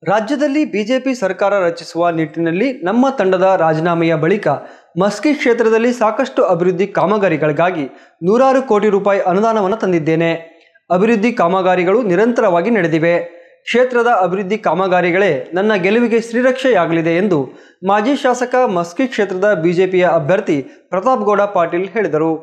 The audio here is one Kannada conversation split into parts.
ರಾಜ್ಯದಲ್ಲಿ ಬಿಜೆಪಿ ಸರ್ಕಾರ ರಚಿಸುವ ನಿಟ್ಟಿನಲ್ಲಿ ನಮ್ಮ ತಂಡದ ರಾಜೀನಾಮೆಯ ಬಳಿಕ ಮಸ್ಕಿ ಕ್ಷೇತ್ರದಲ್ಲಿ ಸಾಕಷ್ಟು ಅಭಿವೃದ್ಧಿ ಕಾಮಗಾರಿಗಳಿಗಾಗಿ ನೂರಾರು ಕೋಟಿ ರೂಪಾಯಿ ಅನುದಾನವನ್ನು ತಂದಿದ್ದೇನೆ ಅಭಿವೃದ್ಧಿ ಕಾಮಗಾರಿಗಳು ನಿರಂತರವಾಗಿ ನಡೆದಿವೆ ಕ್ಷೇತ್ರದ ಅಭಿವೃದ್ಧಿ ಕಾಮಗಾರಿಗಳೇ ನನ್ನ ಗೆಲುವಿಗೆ ಶ್ರೀರಕ್ಷೆಯಾಗಲಿದೆ ಎಂದು ಮಾಜಿ ಶಾಸಕ ಮಸ್ಕಿ ಕ್ಷೇತ್ರದ ಬಿಜೆಪಿಯ ಅಭ್ಯರ್ಥಿ ಪ್ರತಾಪ್ ಗೌಡ ಪಾಟೀಲ್ ಹೇಳಿದರು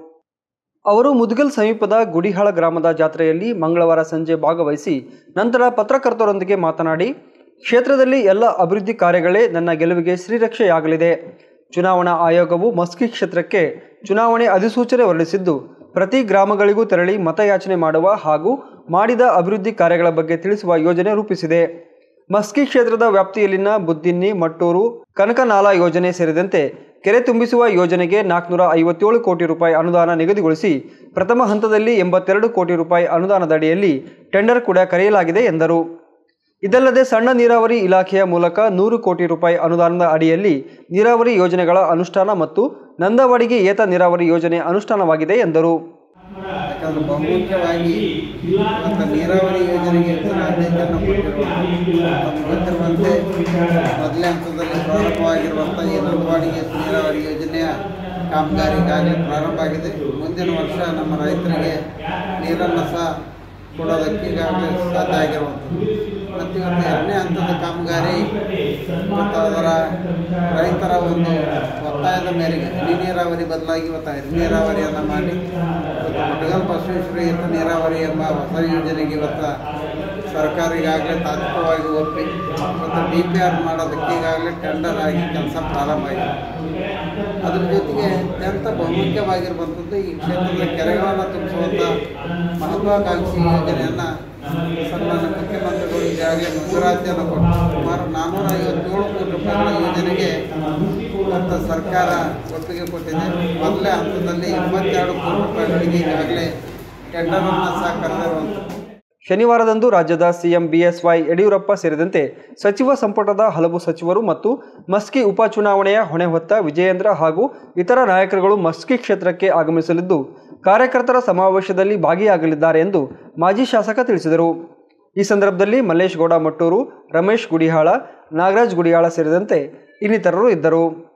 ಅವರು ಮುದ್ಗಲ್ ಸಮೀಪದ ಗುಡಿಹಾಳ ಗ್ರಾಮದ ಜಾತ್ರೆಯಲ್ಲಿ ಮಂಗಳವಾರ ಸಂಜೆ ಭಾಗವಹಿಸಿ ನಂತರ ಪತ್ರಕರ್ತರೊಂದಿಗೆ ಮಾತನಾಡಿ ಕ್ಷೇತ್ರದಲ್ಲಿ ಎಲ್ಲ ಅಭಿವೃದ್ಧಿ ಕಾರ್ಯಗಳೇ ನನ್ನ ಗೆಲುವಿಗೆ ಶ್ರೀರಕ್ಷೆಯಾಗಲಿದೆ ಚುನಾವಣಾ ಆಯೋಗವು ಮಸ್ಕಿ ಕ್ಷೇತ್ರಕ್ಕೆ ಚುನಾವಣೆ ಅಧಿಸೂಚನೆ ಹೊರಡಿಸಿದ್ದು ಪ್ರತಿ ಗ್ರಾಮಗಳಿಗೂ ತೆರಳಿ ಮತಯಾಚನೆ ಮಾಡುವ ಹಾಗೂ ಮಾಡಿದ ಅಭಿವೃದ್ಧಿ ಕಾರ್ಯಗಳ ಬಗ್ಗೆ ತಿಳಿಸುವ ಯೋಜನೆ ರೂಪಿಸಿದೆ ಮಸ್ಕಿ ಕ್ಷೇತ್ರದ ವ್ಯಾಪ್ತಿಯಲ್ಲಿನ ಬುದ್ದಿನ್ನಿ ಮಟ್ಟೂರು ಕನಕನಾಲ ಯೋಜನೆ ಸೇರಿದಂತೆ ಕೆರೆ ತುಂಬಿಸುವ ಯೋಜನೆಗೆ ನಾಲ್ಕುನೂರ ಐವತ್ತೇಳು ಕೋಟಿ ರೂಪಾಯಿ ಅನುದಾನ ನಿಗದಿಗೊಳಿಸಿ ಪ್ರಥಮ ಹಂತದಲ್ಲಿ ಎಂಬತ್ತೆರಡು ಕೋಟಿ ರೂಪಾಯಿ ಅನುದಾನದ ಅಡಿಯಲ್ಲಿ ಟೆಂಡರ್ ಕೂಡ ಕರೆಯಲಾಗಿದೆ ಎಂದರು ಇದಲ್ಲದೆ ಸಣ್ಣ ನೀರಾವರಿ ಇಲಾಖೆಯ ಮೂಲಕ ನೂರು ಕೋಟಿ ರೂಪಾಯಿ ಅನುದಾನದ ಅಡಿಯಲ್ಲಿ ನೀರಾವರಿ ಯೋಜನೆಗಳ ಅನುಷ್ಠಾನ ಮತ್ತು ನಂದವಾಡಿಗೆ ಏತ ನೀರಾವರಿ ಯೋಜನೆ ಅನುಷ್ಠಾನವಾಗಿದೆ ಎಂದರು ಯಾಕಂದ್ರೆ ಬಹುಮುಖ್ಯವಾಗಿ ಇವತ್ತು ನೀರಾವರಿ ಯೋಜನೆಗೆ ಹೆಚ್ಚಿನ ಆದ್ಯತೆಯನ್ನು ಕೊಟ್ಟಿರುವ ನಮ್ಗೆ ಗೊತ್ತಿರುವಂತೆ ಮೊದಲನೇ ಹಂತದಲ್ಲಿ ಪ್ರಾರಂಭವಾಗಿರುವಂಥ ಈ ನಂದವಾಡಿಗೆ ನೀರಾವರಿ ಯೋಜನೆಯ ಕಾಮಗಾರಿ ಈಗಾಗಲೇ ಪ್ರಾರಂಭ ಆಗಿದೆ ಮುಂದಿನ ವರ್ಷ ನಮ್ಮ ರೈತರಿಗೆ ನೀರನ್ನು ಸಹ ಕೊಡೋದಕ್ಕೆ ಈಗಾಗಲೇ ಸಾಧ್ಯ ಆಗಿರುವಂಥದ್ದು ಮತ್ತು ಇವತ್ತು ಎರಡನೇ ಹಂತದ ಕಾಮಗಾರಿ ಮತ್ತು ಅದರ ರೈತರ ಒಂದು ಒತ್ತಾಯದ ಮೇರೆಗೆ ಹನಿ ನೀರಾವರಿ ಬದಲಾಗಿ ಇವತ್ತು ಹನಿ ನೀರಾವರಿಯನ್ನು ಮಾಡಿ ಇವತ್ತು ಮಟಗಲ್ ಬಸವೇಶ್ವರ ಏತ ನೀರಾವರಿ ಎಂಬ ಹೊಸ ಯೋಜನೆಗೆ ಇವತ್ತು ಸರ್ಕಾರ ಈಗಾಗಲೇ ತಾತ್ವಿಕವಾಗಿ ಒಪ್ಪಿ ಮತ್ತು ಡಿ ಪಿ ಆರ್ ಮಾಡೋದಕ್ಕೆ ಈಗಾಗಲೇ ಟೆಂಡರ್ ಆಗಿ ಕೆಲಸ ಪ್ರಾರಂಭ ಆಗಿದೆ ಅದ್ರ ಜೊತೆಗೆ ಅತ್ಯಂತ ಬಹುಮುಖ್ಯವಾಗಿರುವಂಥದ್ದು ಈ ಕ್ಷೇತ್ರದ ಕೆರೆಗಳನ್ನು ತುಂಬಿಸುವಂಥ ಮಹತ್ವಾಕಾಂಕ್ಷಿ ಯೋಜನೆಯನ್ನು ಸನ್ಮಾನ್ಯ ಮುಖ್ಯಮಂತ್ರಿಗಳು ಈಗಾಗಲೇ ಮಂಜೂರಾತಿಯನ್ನು ಕೊಟ್ಟು ಸುಮಾರು ನಾನ್ನೂರ ಐವತ್ತೇಳು ಕೋಟಿ ರೂಪಾಯಿಗಳ ಯೋಜನೆಗೆ ಇವತ್ತು ಸರ್ಕಾರ ಒಪ್ಪಿಗೆ ಕೊಟ್ಟಿದೆ ಮೊದಲೇ ಹಂತದಲ್ಲಿ ಎಂಬತ್ತೆರಡು ಕೋಟಿ ರೂಪಾಯಿಗಳಿಗೆ ಈಗಾಗಲೇ ಟೆಂಡರನ್ನು ಸಹ ಕರೆದಿರುವಂಥದ್ದು ಶನಿವಾರದಂದು ರಾಜ್ಯದ ಸಿಎಂ ಬಿಎಸ್ವೈ ಯಡಿಯೂರಪ್ಪ ಸೇರಿದಂತೆ ಸಚಿವ ಸಂಪುಟದ ಹಲವು ಸಚಿವರು ಮತ್ತು ಮಸ್ಕಿ ಉಪಚುನಾವಣೆಯ ಹೊಣೆ ಹೊತ್ತ ವಿಜಯೇಂದ್ರ ಹಾಗೂ ಇತರ ನಾಯಕರುಗಳು ಮಸ್ಕಿ ಕ್ಷೇತ್ರಕ್ಕೆ ಆಗಮಿಸಲಿದ್ದು ಕಾರ್ಯಕರ್ತರ ಸಮಾವೇಶದಲ್ಲಿ ಭಾಗಿಯಾಗಲಿದ್ದಾರೆ ಎಂದು ಮಾಜಿ ಶಾಸಕ ತಿಳಿಸಿದರು ಈ ಸಂದರ್ಭದಲ್ಲಿ ಮಲ್ಲೇಶ್ ಗೌಡ ಮಟ್ಟೂರು ರಮೇಶ್ ಗುಡಿಹಾಳ ನಾಗರಾಜ್ ಗುಡಿಹಾಳ ಸೇರಿದಂತೆ ಇನ್ನಿತರರು ಇದ್ದರು